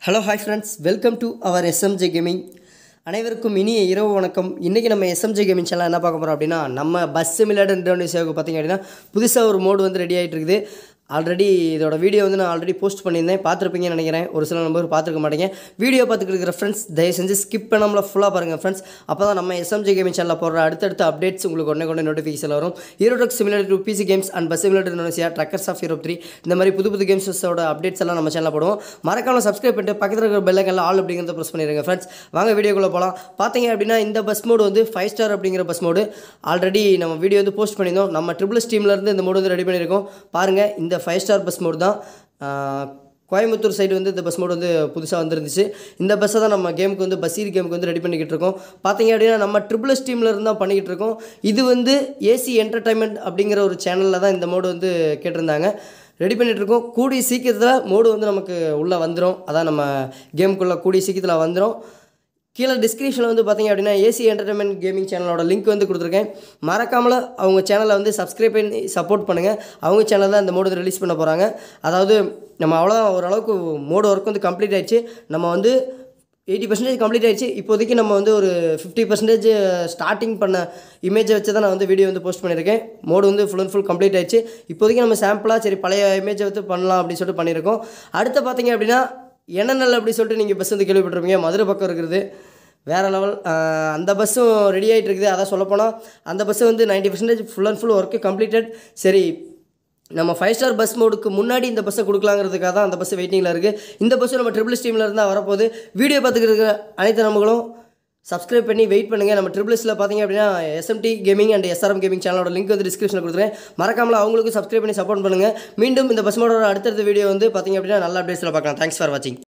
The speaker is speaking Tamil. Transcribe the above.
hello hi friends welcome to our SMJ gaming அனைவருக்கும் இனிய இரவு வணக்கம் இன்றைக்கி நம்ம எஸ்எம்ஜே கேமிங் சேனல் என்ன பார்க்க போகிறோம் அப்படின்னா நம்ம பஸ் சிமிலர் இந்தோனேசியாவுக்கு பார்த்திங்க அப்படின்னா புதுசாக ஒரு மோடு வந்து ரெடி ஆகிட்டு இருக்குது ஆல்ரெடி இதோட வீடியோ வந்து நான் ஆல்ரெடி போஸ்ட் பண்ணியிருந்தேன் பார்த்துருப்பீங்கன்னு நினைக்கிறேன் ஒரு சில நம்பர் பார்த்துருக்க மாட்டீங்க வீடியோ பார்த்துட்டு இருக்கிற ஃப்ரெண்ட்ஸ் தயவு செஞ்சு ஸ்கிப் பண்ணாமல் ஃபுல்லாக பாருங்கள் ஃப்ரெண்ட்ஸ் அப்போ தான் நம்ம எஸ்எம்ஜே கேமிங் சேனலில் போடுற அடுத்தடுத்த அப்டேட்ஸ் உங்களுக்கு உடனே கொண்டு நோட்டிஃபிகேஷன் வரும் ஈரோடக் similar to PC games and bus similar Indonesia truckers of Europe three இந்த மாதிரி புது புது கேம்ஸோட அப்டேட்ஸ் எல்லாம் நம்ம சேனலில் போடுவோம் மறக்காம சப்ஸ்கிரைப் பண்ணிட்டு பக்கத்தில் இருக்கிற பெல்லைக்கெல்லாம் ஆல் அப்படிங்கிறத ப்ரெஸ் பண்ணிடுங்க ஃப்ரெண்ட்ஸ் வாங்க வீடியோக்குள்ளே போகலாம் பார்த்தீங்க அப்படின்னா இந்த பஸ் மோடு வந்து ஃபைவ் ஸ்டார் அப்படிங்கிற பஸ் மோடு ஆல்ரெடி நம்ம வீடியோ வந்து போஸ்ட் பண்ணியிருந்தோம் நம்ம ட்ரிபிள் டீம்லேருந்து இந்த மோடு வந்து ரெடி பண்ணியிருக்கோம் பாருங்கள் இந்த ஃபைவ் ஸ்டார் பஸ் மோடு தான் ஆஹ், கோயம்புத்தூர் சைடு வந்து இந்த பஸ் மோடு வந்து புதுசாக வந்துருந்துச்சு இந்த பஸ்ஸை தான் நம்ம கேமுக்கு வந்து பஸ்ஸீர் கேமுக்கு வந்து ரெடி பண்ணிக்கிட்டு இருக்கோம் பார்த்தீங்க அப்படின்னா நம்ம ட்ரிபிள் டீமில் இருந்து தான் பண்ணிக்கிட்டு இருக்கோம் இது வந்து ஏசி என்டர்டைன்மெண்ட் அப்படிங்கிற ஒரு சேனலில் தான் இந்த மோடு வந்து கேட்டிருந்தாங்க ரெடி பண்ணிட்டு இருக்கோம் கூடிய சீக்கிரத்தில் மோடு வந்து நமக்கு உள்ளே வந்துடும் அதான் நம்ம கேமுக்குள்ளே கூடிய சீக்கிரத்தில் வந்துடும் கீழே டிஸ்கிரிப்ஷனில் வந்து பார்த்தீங்க அப்படின்னா ஏசி என்டர்டைன்மெண்ட் கேமிங் சேனலோட லிங்க் வந்து கொடுத்துருக்கேன் மறக்காமல் அவங்க சேனலை வந்து சப்ஸ்கிரைப் பண்ணி சப்போர்ட் பண்ணுங்கள் அவங்க சேனல் தான் இந்த மோடு வந்து ரிலீஸ் பண்ண போகிறாங்க அதாவது நம்ம அவ்வளோதான் ஓரளவுக்கு மோடு ஒர்க் வந்து கம்ப்ளீட் ஆயிடுச்சு நம்ம வந்து எயிட்டி பர்சன்டேஜ் கம்ப்ளீட் ஆயிடுச்சு இப்போதைக்கு நம்ம வந்து ஒரு ஃபிஃப்டி பர்சன்டேஜ் ஸ்டார்டிங் பண்ண இமேஜை வச்சு தான் நான் வந்து வீடியோ வந்து போஸ்ட் பண்ணியிருக்கேன் மோடு வந்து ஃபுல் அண்ட் ஃபுல் கம்ப்ளீட் ஆயிடுச்சு இப்போதைக்கு நம்ம சாம்பிளாக சரி பழைய இமேஜை வந்து பண்ணலாம் அப்படின்னு சொல்லிட்டு பண்ணியிருக்கோம் அடுத்து பார்த்தீங்க அப்படின்னா என்என்எல் அப்படி சொல்லிட்டு நீங்கள் பஸ் வந்து கேள்விப்பட்டிருப்பீங்க மதுரை பக்கம் இருக்கிறது வேறு லெவல் அந்த பஸ்ஸும் ரெடி ஆகிட்டு இருக்குது அதான் சொல்லப்போனால் அந்த பஸ்ஸு வந்து ninety percentage full and full work completed சரி நம்ம ஃபைவ் ஸ்டார் பஸ் மோடுக்கு முன்னாடி இந்த பஸ்ஸை கொடுக்கலாங்கிறதுக்காக தான் அந்த பஸ் வெயிட்டிங்கில் இருக்குது இந்த பஸ்ஸு நம்ம ட்ரிபிள் ஸ்டீமில் இருந்தால் வரப்போகுது வீடியோ பார்த்துக்கிட்டு இருக்கிற அனைத்து நம்பர்களும் சப்ஸ்கிரைப் பண்ணி வெயிட் பண்ணுங்கள் நம்ம ட்ரிபிள்ஸில் பார்த்தீங்க அப்படின்னா SMT gaming and SRM gaming சேனலோட லிங்க் வந்து டிஸ்கிரிப்ஷனில் கொடுத்துருக்கேன் மறக்காமல் அவங்களுக்கும் சப்ஸ்கிரைப் பண்ணி சப்போர்ட் பண்ணுங்கள் மீண்டும் இந்த பஸ் மோடோட அடுத்தடுத்த வீடியோ வந்து பார்த்தீங்க அப்படின்னா நல்ல அப்டேட்ஸில் பார்க்கலாம் தேங்க்ஸ் ஃபார் வாட்சிங்